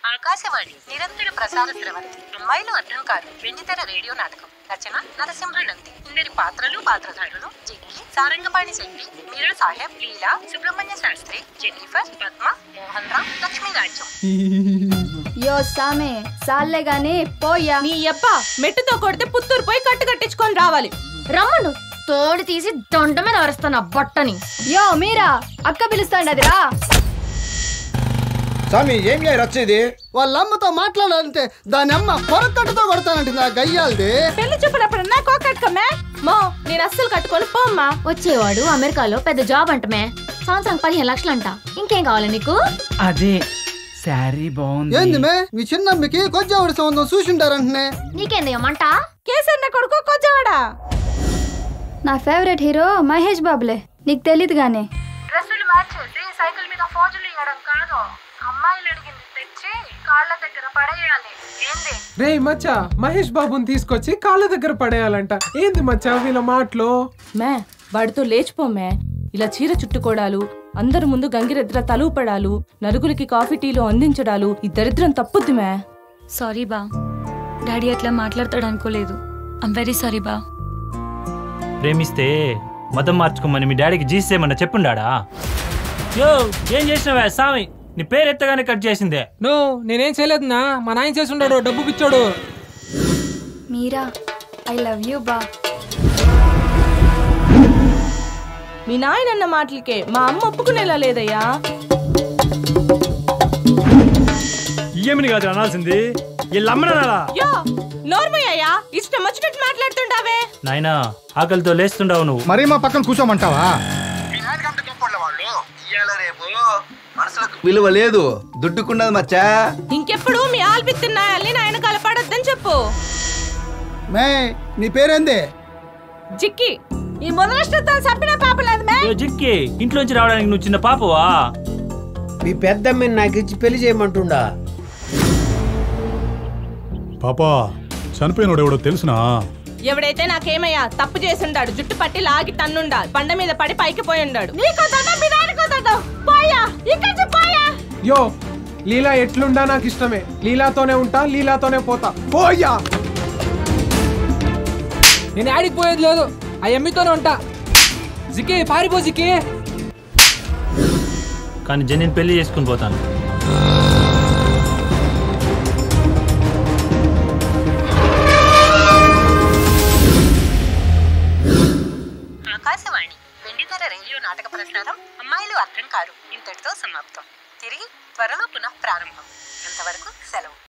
ఆకాశవాణి నిరంతర ప్రసార స్రవంతి అమ్మాయిలు అర్థం కాదు వెండితెర రేడియో నాటకం రచన నరసింహానంది ఇందరి పాత్రలు పాత్రధారులు జిక్కి సారంగపాణి శెట్టి మీరా సాహెబ్ లీలా సుబ్రహ్మణ్య శాస్త్రి జెన్నిఫర్ పద్మ మోహన్ రామ్ లక్ష్మీనాట్యం యో సామే సాల్లే గాని పోయా నీ యబ్బ మెట్టుతో కొడితే పుత్తూరు పోయి కట్టు కట్టించుకొని రావాలి రమ్మను తోడు తీసి దొండ మీద అరుస్తాను బొట్టని యో మీరా అక్క పిలుస్తాండి రా స్వామి ఏమి రచ్చేది వాళ్ళ అమ్మతో మాట్లాడాలంటే దాని అమ్మ పొరకట్టుతో కొడతానంటే నా గయ్యాలది పెళ్లి చూపునప్పుడు నా కోకట్టుకోమే మో నేను అస్సలు కట్టుకొని పోమ్మా వచ్చేవాడు అమెరికాలో పెద్ద జాబ్ అంటమే సంవత్సరం పదిహేను లక్షలంట ఇంకేం కావాలి నీకు అదే శారీ బాగుంది ఏంది మే మీ చిన్నమ్మకి కొజ్జావుడి సంబంధం చూసిండారంటనే నీకేంది మంట కేసన్న కొడుకు కొంచెవాడా నా ఫేవరెట్ హీరో మహేష్ బాబులే నీకు తెలీదు గానీ డ్రెస్సులు మార్చేసి సైకిల్ మీద ఫోజులు ఇవ్వడం కాదు అమ్మాయిలు అడిగింది తెచ్చి కాళ్ళ దగ్గర పడేయాలి ఏంది రే మచ్చా మహేష్ బాబుని తీసుకొచ్చి కాళ్ళ దగ్గర పడేయాలంట ఏంది మచ్చా వీళ్ళ మాటలు మే వాడితో లేచిపోమే ఇలా చీర చుట్టుకోడాలు అందరు ముందు గంగిరెద్ర తలుపడాలు నలుగురికి కాఫీ టీలు అందించడాలు ఈ దరిద్రం తప్పుద్ది మే సారీ బా డాడీ అట్లా మాట్లాడతాడు అనుకోలేదు ఐమ్ వెరీ సారీ బా ప్రేమిస్తే మతం మార్చుకోమని మీ డాడీకి జీసేమన్నా చెప్పుండాడా యో ఏం చేసినావా సామి నీ పేరు ఎత్తగానే కట్ చేసిందే నో నేనేం చేయలేదునా మా నాయన చేసి ఉన్నాడు డబ్బు పిచ్చోడు మీరా ఐ లవ్ యూ బా మీ నాయనన్న మాటలకే మా అమ్మ ఒప్పుకునేలా లేదయ్యా ఈఎంని కాదు అనాల్సింది వీళ్ళమ్మనాలా యో నోర్మయ్యా ఇష్టం వచ్చినట్టు మాట్లాడుతుంటావే నాయనా ఆకలితో లేస్తుండవు నువ్వు మరీ మా పక్కన కూర్చోమంటావా విలువ లేదు దుడ్డుకున్నది మచ్చా ఇంకెప్పుడు మీ ఆల్బిత్తున్నాయల్ని నాయన కలపడొద్దని చెప్పు మే నీ పేరేంది జిక్కి ఈ మొదలష్టతో చంపిన పాప లేదు మే యో జిక్కి ఇంట్లోంచి రావడానికి నువ్వు చిన్న పాపవా మీ పెద్దమ్మని నాకు ఇచ్చి పెళ్లి చేయమంటుండా పాపా చనిపోయినోడు ఎవడో తెలుసునా ఎవడైతే నాకేమయ్యా తప్పు చేసుండాడు జుట్టు పట్టి లాగి తన్నుండా బండ మీద పడి పైకి పోయి ఉండాడు నీకో దండం మీ నాన్నకో దండం పోయా ఇక్కడి నుంచి పోయా యో లీలా ఎట్లుండా నాకు ఇష్టమే లీలాతోనే ఉంటా లీలాతోనే పోతా పోయా నేను ఆడికి పోయేది లేదు ఆ ఎమ్మితోనే ఉంటా జిక్కి పారిపో జిక్కి కానీ జెన్నీని పెళ్లి చేసుకుని పోతాను ఆకాశవాణి వెండితెర రేడియో నాటక ప్రసారం అమ్మాయిలు అర్థం కారు ఇంతటితో సమాప్తం తిరిగి త్వరలో పునః ప్రారంభం అంతవరకు సెలవు